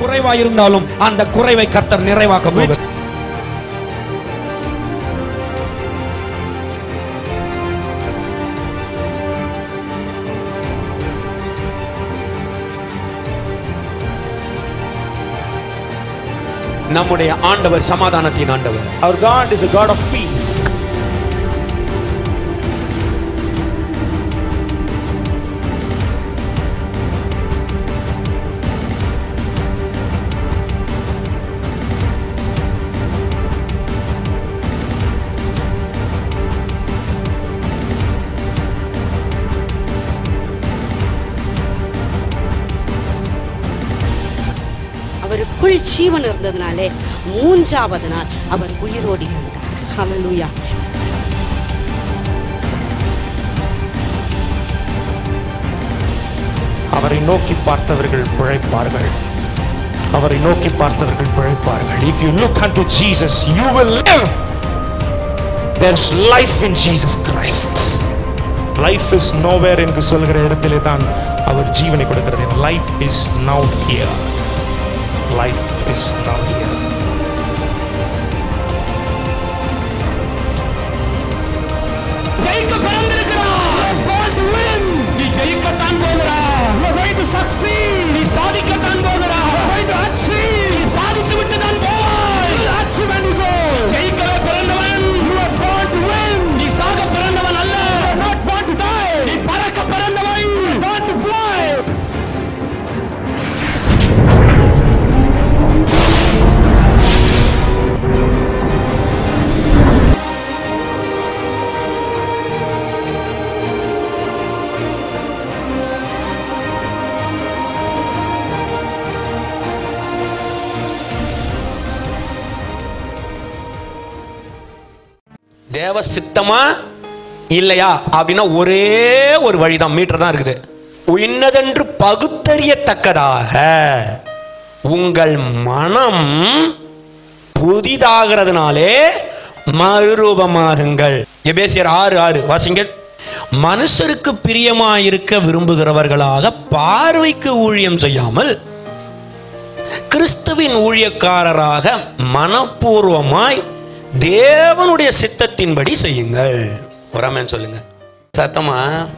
குறைவாயிருந்தாலும் அந்த குறைவை கர்த்தர் நிறைவாக்க போகிறார் நம்முடைய ஆண்டவர் சமாதானத்தின் ஆண்டவர் Our God is a God of peace. அவருக்குள் ஜீவன் இருந்ததுனாலே மூன்றாவது நாள் அவர் உயிரோடி எழுந்தார் ஹalleluya அவரை நோக்கி பார்த்தவர்கள் பிழைப்பார்கள் அவரை நோக்கி பார்த்தவர்கள் பிழைப்பார்கள் if you look unto jesus you will live there's life in jesus christ life is nowhere என்று சொல்கிற இடத்திலே தான் அவர் ஜீவனை கொடுக்கிறது life is now here life is now here ஜெயிக்க பிறந்திருக்கிறார் நீ ஜெயிக்கத்தான் போகிறார் நீ சாதிக்கத்தான் போகிறார் நீ சாதித்து விட்டு தான் போவாய் ஜெயிக்கவே பிறந்தவன் நீ சாக பிறந்தவன் அல்ல நீ பறக்க பிறந்தவன் தேவ சித்தமா இல்லையா அப்படின்னா ஒரே ஒரு வழிதான் மீட்டர் தான் இருக்குது உன்னதென்று பகுத்தறியத்தக்கதாக உங்கள் மனம் புதிதாகிறதுனாலே மறுரூபமாகுங்கள் எபேசியர் ஆறு ஆறு வாசிங்கள் மனுஷருக்கு பிரியமாயிருக்க விரும்புகிறவர்களாக பார்வைக்கு ஊழியம் செய்யாமல் கிறிஸ்துவின் ஊழியக்காரராக மனப்பூர்வமாய் தேவனுடைய சித்தத்தின்படி செய்யுங்கள் ஒரு ஆமென் சொல்லுங்க சத்தமா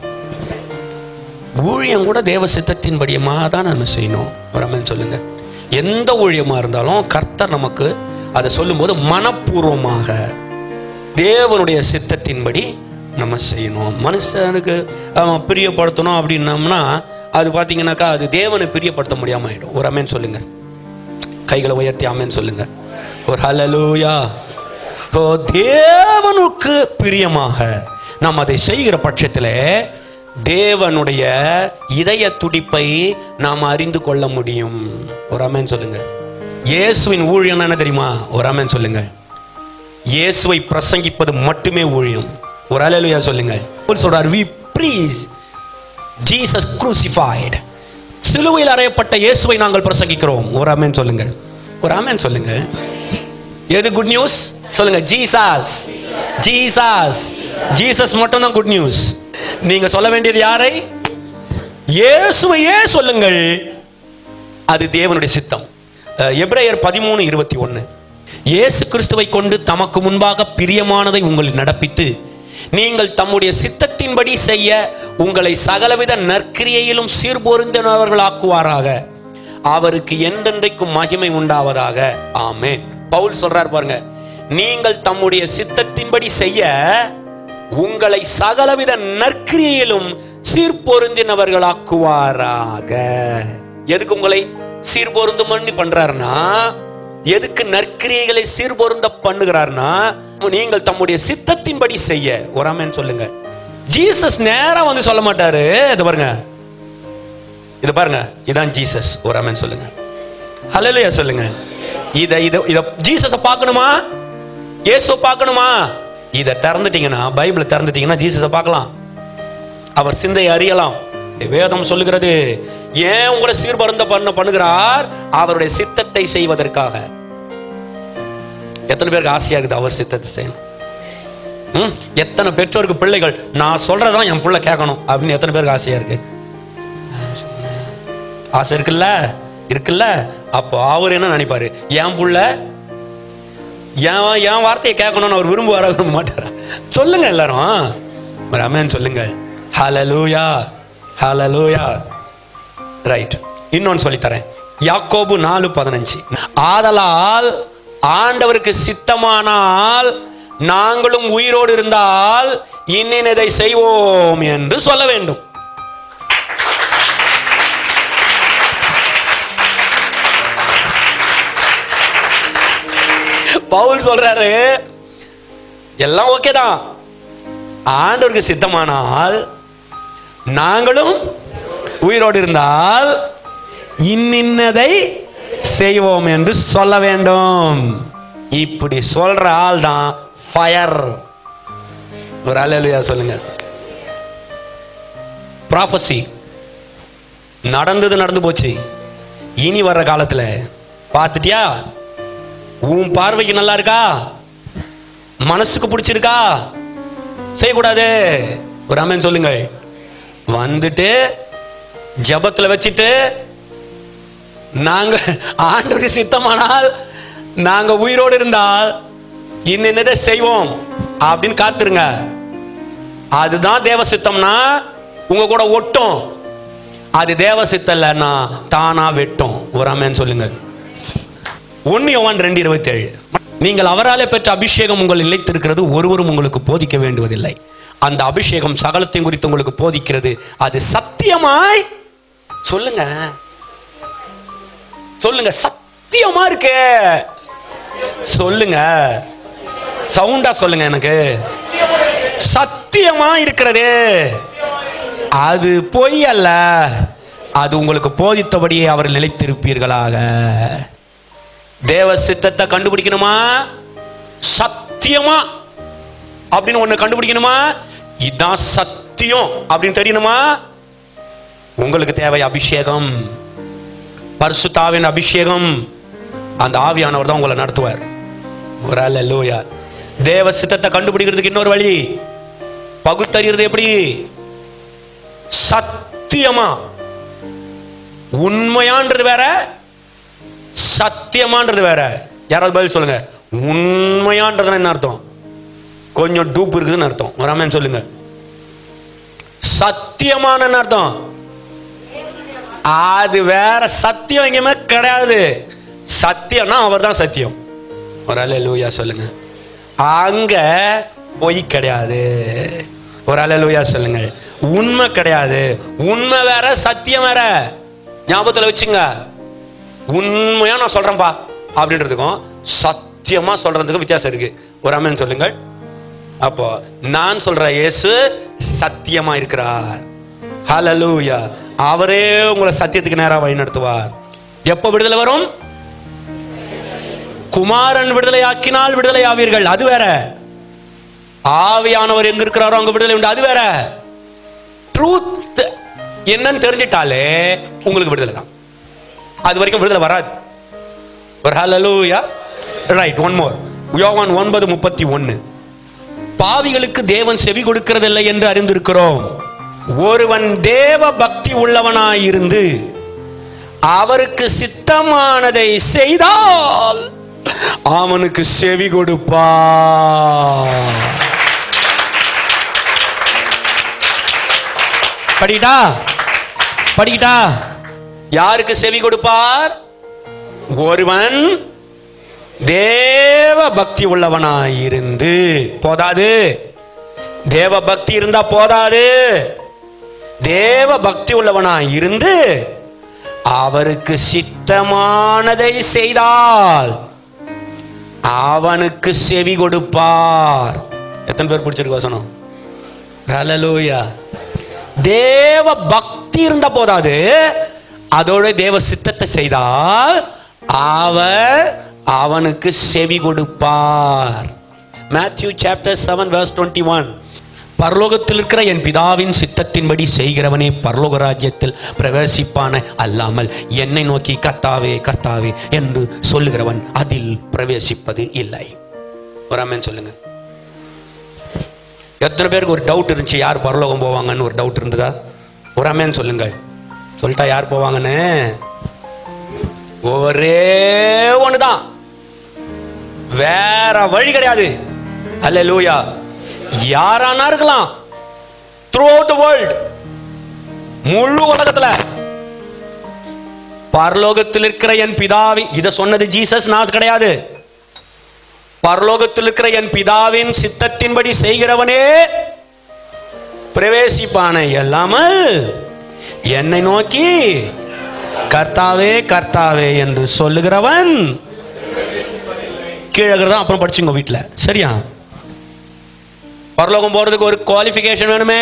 ஊழியம் கூட தேவ சித்தத்தின்படியமா தான் நம்ம செய்யணும் ஒரு ஆமென் சொல்லுங்க எந்த ஊழியமா இருந்தாலும் கர்த்தர் நமக்கு அதை சொல்லும்போது மனப்பூர்வமாக தேவனுடைய சித்தத்தின்படி நம்ம செய்யணும் மனுஷனுக்கு அவன் பிரியப்படுத்தணும் அப்படின்னம்னா அது பார்த்தீங்கன்னாக்கா அது தேவனை பிரியப்படுத்த முடியாம ஆயிடும் ஒரு அமேன் சொல்லுங்க கைகளை உயர்த்தி ஆமேன் சொல்லுங்க ஒரு ஹலலூயா ஓ தேவனுக்கு பிரியமாக நாம் அதை செய்கிற பட்சத்தில் தேவனுடைய இதய துடிப்பை நாம் அறிந்து கொள்ள முடியும் ஒரு அமேன் சொல்லுங்க இயேசுவின் ஊழியம் என்ன தெரியுமா ஒரு அமேன் சொல்லுங்க இயேசுவை பிரசங்கிப்பது மட்டுமே ஊழியம் ஒரு அலையிலுயா சொல்லுங்க பவுல் சொல்றார் வி ப்ரீஸ் ஜீசஸ் crucified சிலுவையில் அறையப்பட்ட இயேசுவை நாங்கள் பிரசங்கிக்கிறோம் ஒரு ஆமென் சொல்லுங்கள் ஒரு ஆமென் சொல்லுங்க எது குட் நியூஸ் சொல்லுங்க ஜீசஸ் ஜீசஸ் ஜீசஸ் மட்டும் தான் குட் நியூஸ் நீங்க சொல்ல வேண்டியது யாரை இயேசுவையே சொல்லுங்கள் அது தேவனுடைய சித்தம் அஹ், எபிரேயர் பதிமூணு இருபத்தி ஒன்று இயேசு கிறிஸ்துவை கொண்டு தமக்கு முன்பாக பிரியமானதை உங்கள் நடப்பித்து நீங்கள் தம்முடைய சித்தத்தின்படி செய்ய உங்களை சகலவித நற்கிரியையிலும் சீர்பொருந்தினவர்களாக்குவாராக அவருக்கு என்றென்றைக்கும் மகிமை உண்டாவதாக ஆமே பவுல் சொல்றார் பாருங்க நீங்கள் தம்முடைய சித்தத்தின்படி செய்ய உங்களை சகலவித நற்கிரியையிலும் சீர்பொருந்தினவர்களாக்குவாராக எதுக்கு உங்களை சீர்பொருந்தும் பண்ணி பண்றாருன்னா எதுக்கு நற்கிரியைகளை சீர்பொருந்த பண்ணுகிறார்னா நீங்கள் தம்முடைய சித்தத்தின்படி செய்ய ஒரு ஆமென் சொல்லுங்க ஜீசஸ் நேரா வந்து சொல்ல மாட்டாரு இது பாருங்க இது பாருங்க இதான் ஜீசஸ் ஒரு ஆமென் சொல்லுங்க ஹalleluya சொல்லுங்க இத இத இத ஜீசஸ பார்க்கணுமா இயேசுவை பார்க்கணுமா இத திறந்துட்டீங்கன்னா பைபிளை திறந்துட்டீங்கன்னா ஜீசஸை பார்க்கலாம் அவர் சிந்தையை அறியலாம் வேதம் சொல்லுகிறது ஏன் உங்களை சீர்பருந்த பண்ண பண்ணுகிறார் அவருடைய சித்தத்தை செய்வதற்காக எத்தனை பேருக்கு ஆசையா இருக்குது அவர் சித்தத்தை செய்யணும் ம்? எத்தனை பெற்றோருக்கு பிள்ளைகள் நான் சொல்றதான் என் பிள்ளை கேட்கணும் அப்படின்னு எத்தனை பேருக்கு ஆசையா இருக்கு ஆசை இருக்குல்ல இருக்குல்ல அப்போ அவர் என்ன நினைப்பாரு என் புள்ள என் என் வார்த்தையை கேட்கணும்னு அவர் விரும்புவாரா விரும்ப மாட்டாரா சொல்லுங்க எல்லாரும் ஒரு அமேன் சொல்லுங்க ஹalleluya ஹalleluya ரைட் இன்னொன்னு சொல்லித்தரேன் யாக்கோபு நாலு பதினஞ்சு ஆதலால் ஆண்டவருக்கு சித்தமானால் நாங்களும் உயிரோடு இருந்தால் இன்னினதை செய்வோம் என்று சொல்ல வேண்டும் பவுல் சொல்றாரு எல்லாம் ஓகே தான் ஆண்டவருக்கு சித்தமானால் நாங்களும் உயிரோடு இருந்தால் இன்னின்னதை செய்வோம் என்று சொல்ல வேண்டும் இப்படி சொல்ற ஆள் தான் ஃபயர் ஒரு அலையா சொல்லுங்க ப்ராஃபஸி நடந்தது நடந்து போச்சு இனி வர்ற காலத்துல பார்த்துட்டியா உன் பார்வைக்கு நல்லா இருக்கா மனசுக்கு பிடிச்சிருக்கா செய்யக்கூடாது ஒரு அமேன் சொல்லுங்கள் வந்துட்டு ஜபத்துல வச்சுட்டு நாங்க ஆண்டவருக்கு சித்தமானால் நாங்க உயிரோடு இருந்தால் இந்த என்னதை செய்வோம் அப்படின்னு காத்துருங்க அதுதான் தேவ சித்தம்னா உங்க கூட ஒட்டும் அது தேவ சித்தம் இல்லைன்னா தானா வெட்டும் ஒரு அமேன் சொல்லுங்க ஒன்னு யோவான் ரெண்டு இருபத்தி ஏழு நீங்கள் அவராலே பெற்ற அபிஷேகம் உங்கள் நிலைத்திருக்கிறது ஒருவரும் உங்களுக்கு போதிக்க வேண்டுவதில்லை அந்த அபிஷேகம் சகலத்தையும் குறித்து உங்களுக்கு போதிக்கிறது அது சத்தியமாய் சொல்லுங்க சொல்லுங்க சத்தியமா இருக்கு சொல்லுங்க சவுண்டா சொல்லுங்க எனக்கு சத்தியமா இருக்கிறது அது பொய் அல்ல அது உங்களுக்கு போதித்தபடியே அவர் நிலைத்திருப்பீர்களாக தேவ சித்தத்தை கண்டுபிடிக்கணுமா சத்தியமா அப்படின்னு ஒண்ணு கண்டுபிடிக்கணுமா இதுதான் சத்தியம் அப்படின்னு தெரியணுமா உங்களுக்கு தேவை அபிஷேகம் பரிசுத்தாவின் அபிஷேகம் அந்த ஆவியானவர் தான் உங்களை நடத்துவார் ஒரு அல்லூயா தேவ சித்தத்தை கண்டுபிடிக்கிறதுக்கு இன்னொரு வழி பகுத்தறிகிறது எப்படி சத்தியமா உண்மையான்றது வேற சத்தியமான்றது வேற யாராவது பதில் சொல்லுங்க உண்மையான்றது என்ன அர்த்தம் கொஞ்சம் டூப் இருக்குதுன்னு அர்த்தம் வராமன்னு சொல்லுங்க சத்தியமான அர்த்தம் அது வேற சத்தியம் எங்கேயுமே கிடையாது சத்தியம்னா அவர் தான் சத்தியம் ஒரு அலை லூயா சொல்லுங்க அங்க பொய் கிடையாது ஒரு அலை லூயா சொல்லுங்க உண்மை கிடையாது உண்மை வேற சத்தியம் வேற ஞாபகத்துல வச்சுங்க உண்மையா நான் சொல்றேன்பா அப்படின்றதுக்கும் சத்தியமா சொல்றதுக்கும் வித்தியாசம் இருக்கு ஒரு அம்மன் சொல்லுங்கள் அப்போ நான் சொல்ற இயேசு சத்தியமா இருக்கிறார் ஹalleluya அவரே உங்களை சத்தியத்துக்கு நேரா வழி நடத்துவார் எப்போ விடுதலை வரும் குமாரன் விடுதலை ஆக்கினால் விடுதலை ஆவீர்கள் அது வேற ஆவியானவர் எங்க இருக்கிறாரோ அங்க விடுதலை உண்டு அது வேற ட்ரூத் என்னன்னு தெரிஞ்சிட்டாலே உங்களுக்கு விடுதலை தான் அது வரைக்கும் விடுதலை வராது ஒரு ஹalleluya ரைட் ஒன் மோர் யோவான் ஒன்பது முப்பத்தி ஒன்னு பாவிகளுக்கு தேவன் செவி கொடுக்கிறதில்லை என்று அறிந்திருக்கிறோம் ஒருவன் தேவ பக்தி உள்ளவனாயிருந்து அவருக்கு சித்தமானதை செய்தால் அவனுக்கு செவி கொடுப்பா படிக்கிட்டா படிக்கிட்டா யாருக்கு செவி கொடுப்பார் ஒருவன் தேவ பக்தி உள்ளவனாயிருந்து போதாது தேவ பக்தி இருந்தா போதாது தேவ பக்தி உள்ளவனாய் இருந்து அவருக்கு சித்தமானதை செய்தால் அவனுக்கு செவி கொடுப்பார் எத்தனை பேர் பிடிச்சிருக்கு வசனம் ஹalleluya தேவ பக்தி இருந்தா போதாது அதோட தேவ சித்தத்தை செய்தால் அவர் அவனுக்கு செவி கொடுப்பார் Matthew chapter seven verse twenty one பரலோகத்தில் இருக்கிற என் பிதாவின் சித்தத்தின்படி செய்கிறவனே பரலோக ராஜ்யத்தில் பிரவேசிப்பான அல்லாமல் என்னை நோக்கி கர்த்தாவே கர்த்தாவே என்று சொல்லுகிறவன் அதில் பிரவேசிப்பது இல்லை ஒரு ஆமென் சொல்லுங்க எத்தனை பேருக்கு ஒரு டவுட் இருந்துச்சு யார் பரலோகம் போவாங்கன்னு ஒரு டவுட் இருந்ததா ஒரு அமேன் சொல்லுங்க சொல்லிட்டா யார் போவாங்கன்னு ஒரே ஒண்ணுதான் வேற வழி கிடையாது அல்ல லூயா யாரானா இருக்கலாம் த்ரூ அவுட் வேர்ல்ட் முழு உலகத்துல பரலோகத்தில் இருக்கிற என் பிதாவி இத சொன்னது ஜீசஸ் நான் கிடையாது பரலோகத்தில் இருக்கிற என் பிதாவின் சித்தத்தின்படி செய்கிறவனே பிரவேசிப்பான எல்லாமல் என்னை நோக்கி கர்த்தாவே கர்த்தாவே என்று சொல்லுகிறவன் கீழே தான் அப்புறம் படிச்சுங்க வீட்டுல சரியா பரலோகம் போறதுக்கு ஒரு குவாலிஃபிகேஷன் வேணுமே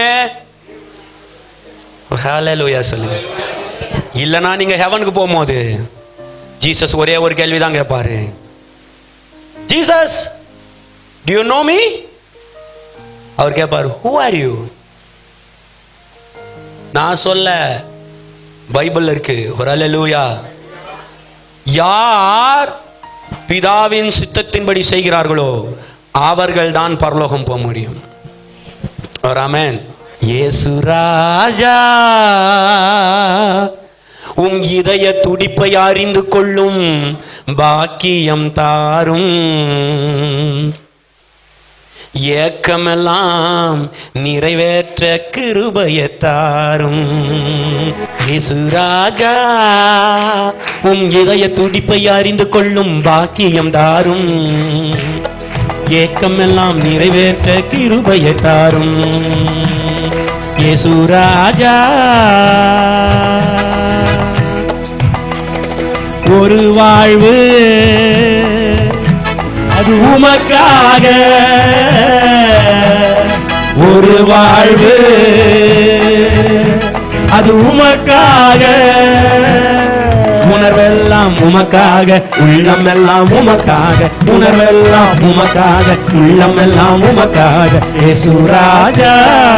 ஹalleluya சொல்லுங்க இல்லனா நீங்க ஹெவனுக்கு போகும்போது ஜீசஸ் ஒரே ஒரு கேள்வி தான் கேட்பாரு Jesus do you know me அவர் கேட்பாரு ஹூ ஆர் யூ நான் சொல்ல பைபிள்ல இருக்கு ஒரு அல்லேலூயா யார் பிதாவின் சித்தத்தின்படி செய்கிறார்களோ அவர்கள் தான் பரலோகம் போக முடியும் ஒரு ஆமென் இயேசு ராஜா உம் இதய துடிப்பை அறிந்து கொள்ளும் பாக்கியம் தாரும் ஏக்கமெல்லாம் நிறைவேற்ற கிருபையை தாரும் இயேசு ராஜா உம் இதய துடிப்பை அறிந்து கொள்ளும் பாக்கியம் தாரும் ஏக்கமெல்லாம் நிறைவேற்ற கிருபையை தாரும் இயேசு ராஜா ஒரு வாழ்வு அது உமக்காக ஒரு வாழ்வு அது உமக்காக உணர்வெல்லாம் உமக்காக உள்ளம் எல்லாம் உமக்காக உணர்வெல்லாம் உமக்காக உள்ளம் எல்லாம் உமக்காக இயேசு ராஜா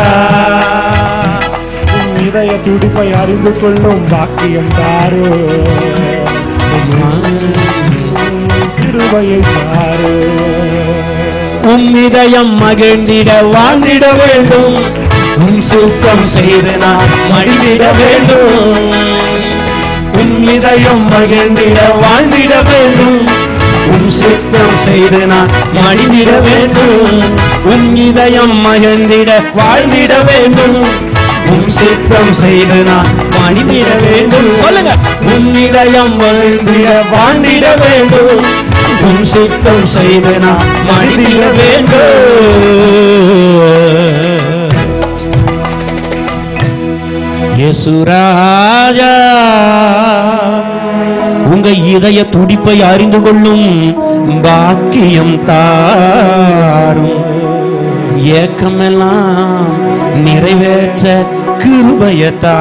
உன் இதய துடிப்பை அறிந்து கொள்ளும் பாக்கியம் தாரு கிருபையை தாரு உம் இதயம் மகிழ்ந்திட வாழ்ந்திட வேண்டும் உம் சுத்தம் செய்து நான் மடிந்திட வேண்டும் உம் இதயம் மகிழ்ந்திட வாழ்ந்திட வேண்டும் உம் சுத்தம் செய்து நான் மடிந்திட வேண்டும் உம் இதயம் மகிழ்ந்திட வாழ்ந்திட வேண்டும் உம் சித்தம் செய்து நான் மடிந்திட வேண்டும் சொல்லுங்க உம் இதயம் மகிழ்ந்திட வாழ்ந்திட வேண்டும் உம் சித்தம் செய்து நான் மடிந்திட வேண்டும் இயேசுராஜா உங்க இதய துடிப்பை அறிந்து கொள்ளும் பாக்கியம் தாரும் ஏக்கமெல்லாம் நிறைவேற்ற கிருபைய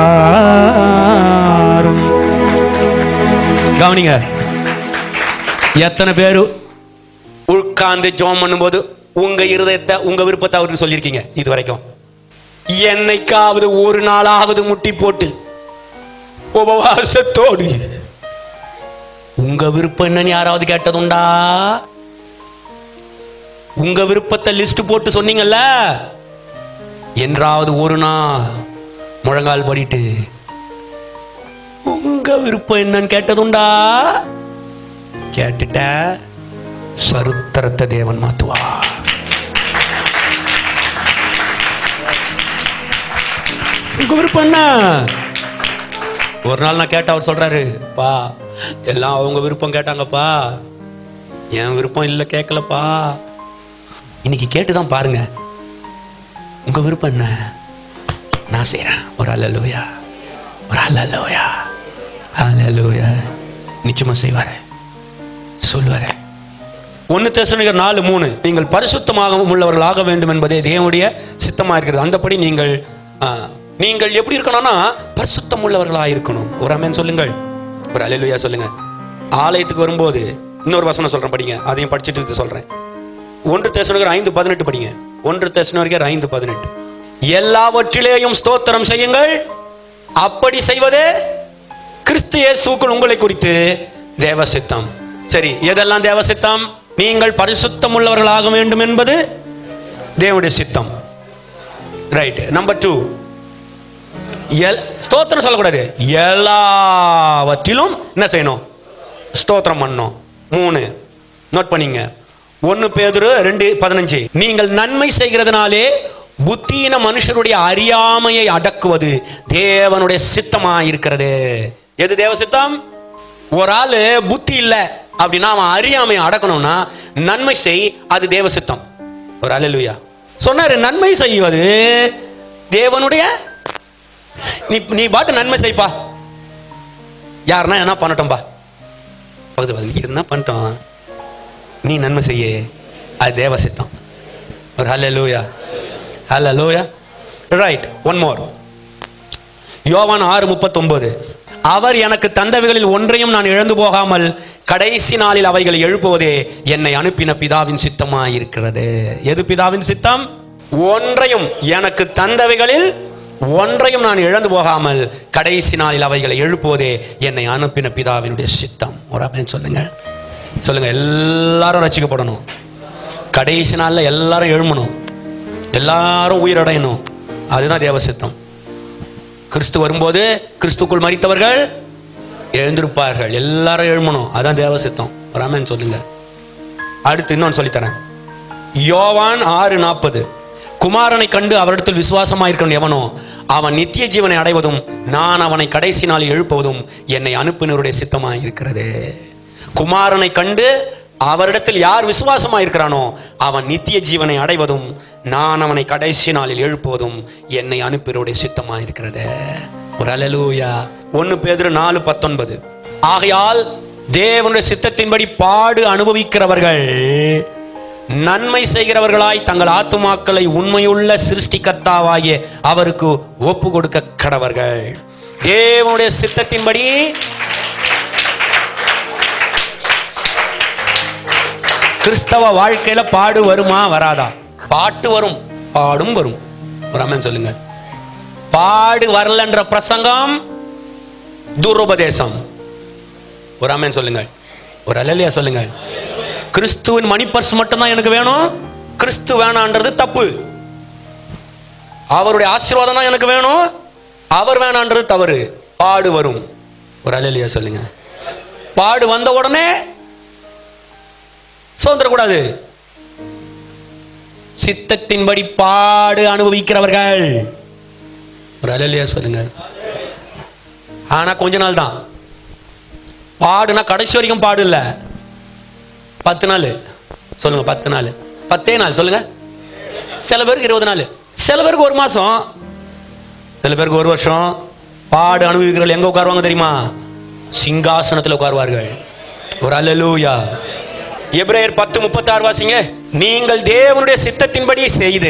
தாரும் கவனிங்க எத்தனை பேர் உட்கார்ந்து ஜோம் பண்ணும்போது உங்க இருதயத்தை உங்க விருப்பத்தை அவருக்கு சொல்லியிருக்கீங்க இது வரைக்கும் என்னைக்காவது ஒரு நாளாவது முட்டி போட்டு உபவாசத்தோடு உங்க விருப்பம் என்னன்னு யாராவது கேட்டதுண்டா உங்க விருப்பத்தை லிஸ்ட் போட்டு சொன்னீங்கல்ல என்றாவது ஒரு நாள் முழங்கால் படிட்டு உங்க விருப்பம் என்னன்னு கேட்டதுண்டா கேட்டுட்ட சரித்திரத்தை தேவன் மாத்துவா உங்க விருப்பம் என்ன ஒரு நாள் நான் கேட்ட அவர் சொல்றாரு பா எல்லாம் அவங்க விருப்பம் கேட்டாங்கப்பா என் விருப்பம் இல்லை கேட்கலப்பா இன்னைக்கு கேட்டுதான் பாருங்க உங்க விருப்பம் என்ன நான் செய்றேன் ஒரு அல்லலோயா ஒரு அல்லலோயா அல்லலோயா நிச்சயமா செய்வாரு சொல்லுவாரு ஒன்னு தெசனிகர் நாலு மூணு நீங்கள் பரிசுத்தமாக உள்ளவர்களாக வேண்டும் என்பதே தேவனுடைய சித்தமா இருக்கிறது அந்தபடி நீங்கள் ஆ, நீங்கள் எப்படி இருக்கணும்னா பரிசுத்தம் உள்ளவர்களாக இருக்கணும் ஒரு அமேன் சொல்லுங்கள் ஒரு அலையிலுயா சொல்லுங்க ஆலயத்துக்கு வரும்போது இன்னொரு வசனம் சொல்றேன் படிங்க அதையும் படிச்சுட்டு இது சொல்றேன் ஒன்று தேசனகர் ஐந்து பதினெட்டு படிங்க ஒன்று தேசனகர் ஐந்து பதினெட்டு எல்லாவற்றிலேயும் ஸ்தோத்திரம் செய்யுங்கள் அப்படி செய்வதே கிறிஸ்து இயேசுக்குள் உங்களை குறித்து தேவ சித்தம் சரி எதெல்லாம் தேவ சித்தம் நீங்கள் பரிசுத்தம் உள்ளவர்களாக வேண்டும் என்பது தேவனுடைய சித்தம் ரைட் நம்பர் டூ எல் ஸ்தோத்திரம் சொல்லக்கூடாது எல்லாவற்றிலும் என்ன செய்யணும் ஸ்தோத்திரம் பண்ணோம் மூணு நோட் பண்ணீங்க ஒன்னு பேதுரு ரெண்டு பதினஞ்சு நீங்கள் நன்மை செய்கிறதுனாலே புத்தியின மனுஷருடைய அறியாமையை அடக்குவது தேவனுடைய சித்தமா இருக்கிறது எது தேவ சித்தம் ஒரு ஆளு புத்தி இல்லை அப்படின்னா அவன் அறியாமையை அடக்கணும்னா நன்மை செய் அது தேவ சித்தம் ஒரு அலலுயா சொன்னாரு நன்மை செய்வது தேவனுடைய நீ நீ பாட்டு நன்மை செய்ப்பா யாருன்னா என்ன பண்ணட்டும்பா பக்கத்து பக்கத்துல என்ன பண்ணிட்டோம் நீ நன்மை செய்ய அது தேவ சித்தம் ஒரு hallelujah hallelujah right one more Yovan ஆறு முப்பத்தொன்பது அவர் எனக்கு தந்தவைகளில் ஒன்றையும் நான் இழந்து போகாமல் கடைசி நாளில் அவைகளை எழுப்புவதே என்னை அனுப்பின பிதாவின் சித்தமாய் இருக்கிறது எது பிதாவின் சித்தம் ஒன்றையும் எனக்கு தந்தவைகளில் ஒன்றையும் நான் இழந்து போகாமல் கடைசி நாளில் அவைகளை எழுப்புவதே என்னை அனுப்பின பிதாவினுடைய சித்தம் ஒரு அப்படின்னு சொல்லுங்க சொல்லுங்க எல்லாரும் ரசிக்கப்படணும் கடைசி நாளில் எல்லாரும் எழுமணும் எல்லாரும் உயிரடையணும் அதுதான் தேவ சித்தம் கிறிஸ்து வரும்போது கிறிஸ்துக்குள் மரித்தவர்கள் எழுந்திருப்பார்கள் எல்லாரும் எழுமணும் அதான் தேவ சித்தம் ராமன் சொல்லுங்க அடுத்து இன்னொன்று சொல்லித்தரேன் யோவான் ஆறு நாற்பது குமாரனை கண்டு அவரிடத்தில் விசுவாசமாயிருக்கணும் எவனோ அவன் நித்திய ஜீவனை அடைவதும் நான் அவனை கடைசி நாளில் எழுப்புவதும் என்னை அனுப்பினருடைய சித்தமாய் இருக்கிறது குமாரனை கண்டு அவரிடத்தில் யார் விசுவாசமா இருக்கிறானோ அவன் நித்திய ஜீவனை அடைவதும் நான் அவனை கடைசி நாளில் எழுப்புவதும் என்னை அனுப்பினருடைய சித்தமா இருக்கிறது ஒரு அலலூயா ஒன்னு பேதுரு நாலு பத்தொன்பது ஆகையால் தேவனுடைய சித்தத்தின்படி பாடு அனுபவிக்கிறவர்கள் நன்மை செய்கிறவர்களாய் தங்கள் ஆத்துமாக்களை உண்மையுள்ள சிருஷ்டிகர்த்தாவாகிய அவருக்கு ஒப்பு கொடுக்க கடவர்கள் தேவனுடைய சித்தத்தின்படி கிறிஸ்தவ வாழ்க்கையில பாடு வருமா வராதா பாட்டு வரும் பாடும் வரும் ஒரு அம்மன் சொல்லுங்க பாடு வரலன்ற பிரசங்கம் துருபதேசம் ஒரு அம்மன் சொல்லுங்க ஒரு அலலியா சொல்லுங்க கிறிஸ்துவின் மணி பர்ஸ் மட்டும்தான் எனக்கு வேணும் கிறிஸ்து வேணான்றது தப்பு அவருடைய ஆசீர்வாதம் தான் எனக்கு வேணும் அவர் வேணான்றது தவறு பாடு வரும் ஒரு அலலியா சொல்லுங்க பாடு வந்த உடனே சுதந்திரக்கூடாது சித்தத்தின்படி பாடு அனுபவிக்கிறவர்கள் ஒரு அலலியா சொல்லுங்க ஆனா கொஞ்ச நாள் தான் பாடுனா கடைசி வரைக்கும் பாடு இல்ல பத்து நாள் சொல்லுங்க பத்து நாள் பத்தே நாள் சொல்லுங்க சில பேருக்கு இருபது நாள் சில பேருக்கு ஒரு மாசம் சில பேருக்கு ஒரு வருஷம் பாடு அனுபவிக்கிறவர்கள் எங்க உட்காருவாங்க தெரியுமா சிங்காசனத்தில் உட்காருவார்கள் ஒரு அல்லலூயா எப்ரேயர் பத்து முப்பத்தாறு வாசிங்க நீங்கள் தேவனுடைய சித்தத்தின்படி செய்து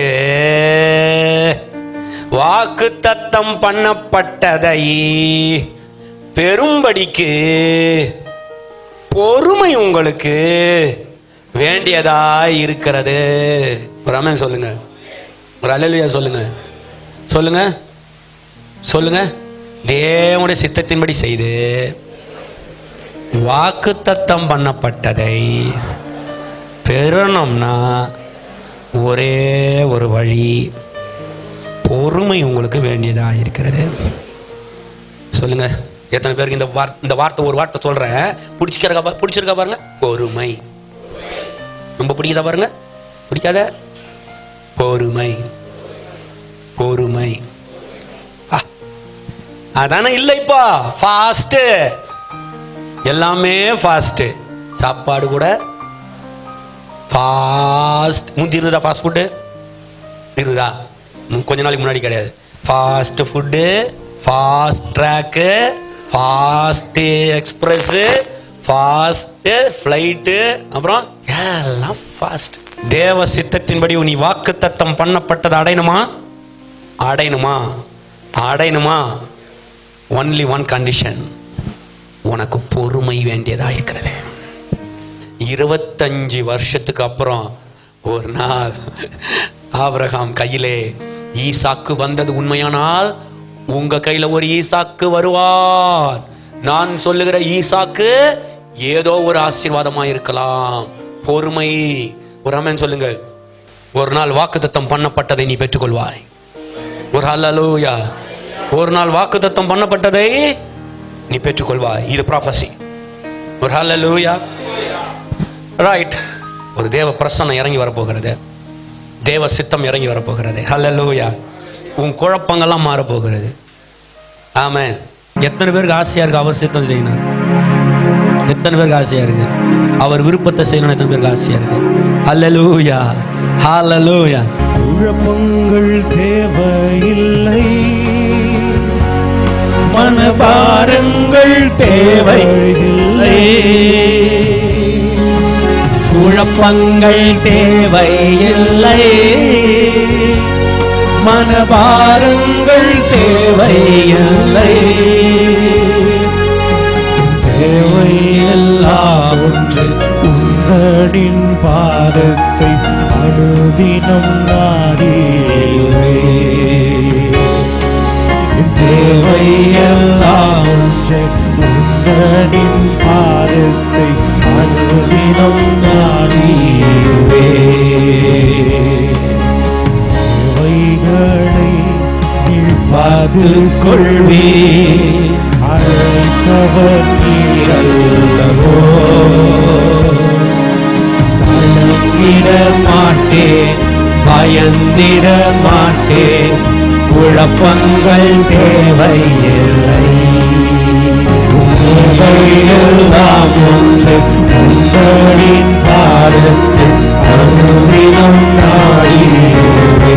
வாக்கு தத்தம் பண்ணப்பட்டதை பெரும்படிக்கு பொறுமை உங்களுக்கு வேண்டியதாய் இருக்கிறது ஒரு அமேன் சொல்லுங்க ஒரு அல்லலுயா சொல்லுங்க சொல்லுங்க சொல்லுங்க தேவனுடைய சித்தத்தின்படி செய்து வாக்குத்தத்தம் பண்ணப்பட்டதை பெறணும்னா ஒரே ஒரு வழி பொறுமை உங்களுக்கு வேண்டியதாக இருக்கிறது சொல்லுங்க எத்தனை பேருக்கு இந்த வார் இந்த வார்த்தை ஒரு வார்த்தை சொல்றேன் பிடிச்சிக்கிறக்கா பா- பிடிச்சிருக்கா பாருங்க பொறுமை ரொம்ப பிடிக்குதா பாருங்க பிடிக்காத பொறுமை பொறுமை ஆ, அதானே இல்லை இப்போ ஃபாஸ்ட்டு எல்லாமே ஃபாஸ்ட்டு சாப்பாடு கூட ஃபாஸ்ட் முந்தி இருந்ததா ஃபாஸ்ட் ஃபுட்டு இருந்ததா ம், கொஞ்ச நாளைக்கு முன்னாடி கிடையாது fast food fast track fast express fast flight அப்புறம் எல்லாம் ஃபாஸ்ட் தேவ சித்தத்தின்படி நீ வாக்கு தத்தம் பண்ணப்பட்டது அடையணுமா அடையணுமா அடையணுமா ஒன்லி ஒன் கண்டிஷன் உனக்கு பொறுமை வேண்டியதா இருக்கிறது இருபத்தஞ்சு வருஷத்துக்கு அப்புறம் ஒரு நாள் ஆபிரகாம் கையிலே ஈசாக்கு வந்தது உண்மையானால் உங்க கையில ஒரு ஈசாக்கு வருவார் நான் சொல்லுகிற ஈசாக்கு ஏதோ ஒரு ஆசீர்வாதமா இருக்கலாம் பொறுமை ஒரு அமேன் சொல்லுங்கள் ஒரு நாள் வாக்குத்தத்தம் பண்ணப்பட்டதை நீ பெற்றுக்கொள்வாய் ஒரு ஹalleluya ஒரு நாள் வாக்குத்தத்தம் பண்ணப்பட்டதை நீ பெற்றுக்கொள்வாய் இது ப்ராஃபஸி ஒரு ஹalleluya ரைட் ஒரு தேவ பிரசன்னம் இறங்கி வரப்போகிறது தேவ சித்தம் இறங்கி வரப்போகிறது ஹalleluya உன் குழப்பங்கள்லாம் மாறப்போகிறது ஆமென் எத்தனை பேருக்கு ஆசையா இருக்கு அவர் சித்தம் செய்யணும் எத்தனை பேருக்கு ஆசையா இருக்கு அவர் விருப்பத்தை செய்யணும் எத்தனை பேருக்கு ஆசையா இருக்கு ஹalleluya ஹalleluya குழப்பங்கள் தேவையில்லை மனபாரங்கள் தேவையில்லை குழப்பங்கள் தேவையில்லை மனபாரங்கள் தேவையில்லை தேவையெல்லாம் ஒன்று உங்களின் பாதத்தை அனுதினம் நாடியே தேவையெல்லாம் ஒன்று உங்களின் பாதத்தை அனுதினம் நாடியே தேவைகளை நீ பார்த்து கொள்வே அழைத்தவர் நீரல்லவோ கலங்கிட மாட்டேன் பயந்திட மாட்டேன் குழப்பங்கள் தேவையில்லை தேவையெல்லாம் ஒன்று உங்களின் பாதத்தில் அனுதினம் நாடியே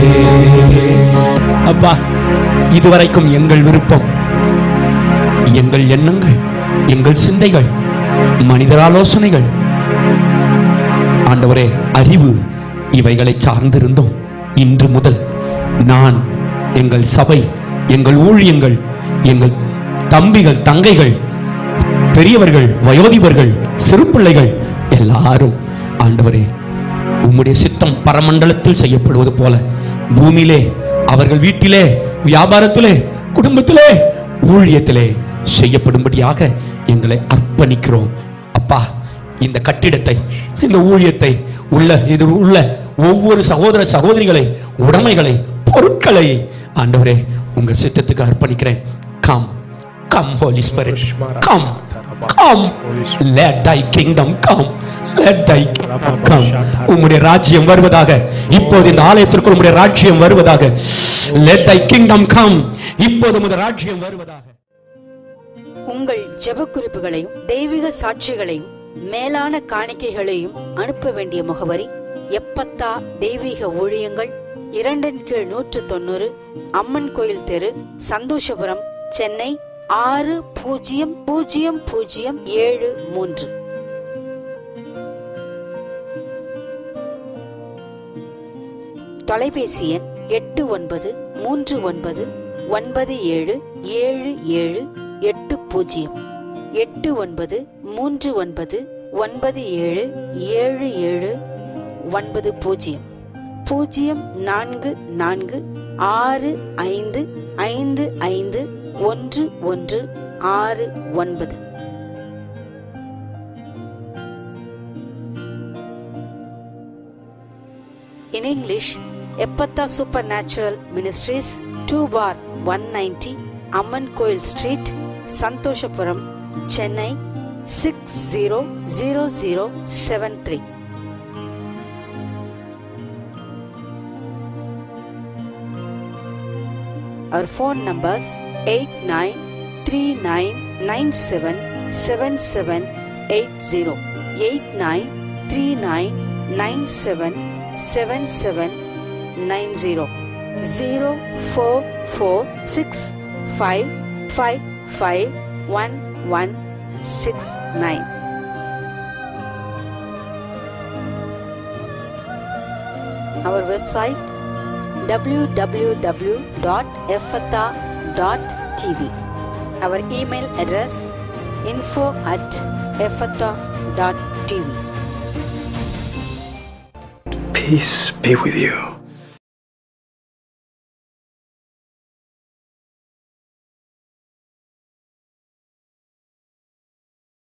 அப்பா இதுவரைக்கும் எங்கள் விருப்பம் எங்கள் எண்ணங்கள் எங்கள் சிந்தைகள் மனிதர் ஆலோசனைகள் ஆண்டவரே அறிவு இவைகளை சார்ந்திருந்தோம் இன்று முதல் நான் எங்கள் சபை எங்கள் ஊழியங்கள் எங்கள் தம்பிகள் தங்கைகள் பெரியவர்கள் வயோதிபர்கள் சிறு பிள்ளைகள் எல்லாரும் ஆண்டவரே உம்முடைய சித்தம் பரமண்டலத்தில் செய்யப்படுவது போல பூமியிலே அவர்கள் வீட்டிலே வியாபாரத்திலே குடும்பத்திலே ஊழியத்திலே செய்யப்படும்படியாக எங்களை அர்ப்பணிக்கிறோம் அப்பா இந்த கட்டிடத்தை இந்த ஊழியத்தை உள்ள இது உள்ள ஒவ்வொரு சகோதர சகோதரிகளை உடைமைகளை பொருட்களை ஆண்டவரே உங்க சித்தத்துக்கு அர்ப்பணிக்கிறேன் come come holy spirit come come let thy kingdom come let thy kingdom come உம்முடைய ராஜ்யம் வருவதாக இப்போது இந்த ஆலயத்திற்குள் உம்முடைய ராஜ்யம் வருவதாக let thy kingdom come இப்போது உம்முடைய ராஜ்யம் வருவதாக உங்கள் ஜெப குறிப்புகளையும் தெய்வீக சாட்சிகளையும் மேலான காணிக்கைகளையும் அனுப்ப வேண்டிய முகவரி எப்பத்தா தெய்வீக ஊழியங்கள் இரண்டின் கீழ் நூற்று தொண்ணூறு அம்மன் கோயில் தெரு சந்தோஷபுரம் சென்னை ஆறு பூஜ்ஜியம் பூஜ்ஜியம் பூஜ்ஜியம் ஏழு மூன்று தொலைபேசி எண் எட்டு ஒன்பது மூன்று ஒன்பது ஒன்பது ஏழு ஏழு ஏழு எட்டு பூஜ்ஜியம் எட்டு ஒன்பது மூன்று ஒன்பது ஒன்பது ஏழு ஏழு ஏழு ஒன்பது பூஜ்ஜியம் பூஜ்ஜியம் நான்கு நான்கு ஆறு ஐந்து ஐந்து ஐந்து ஒன்று ஒன்று ஆறு ஒன்பது In English, Epatha Supernatural Ministries, 2 bar 190, Amman Coil Street, Santoshapuram, Chennai 600073. Our phone numbers 8939977780 8939977790 zero four four six five five five one one six nine. Our website www.effatha.tv. Our email address info at effatha.tv. Peace be with you.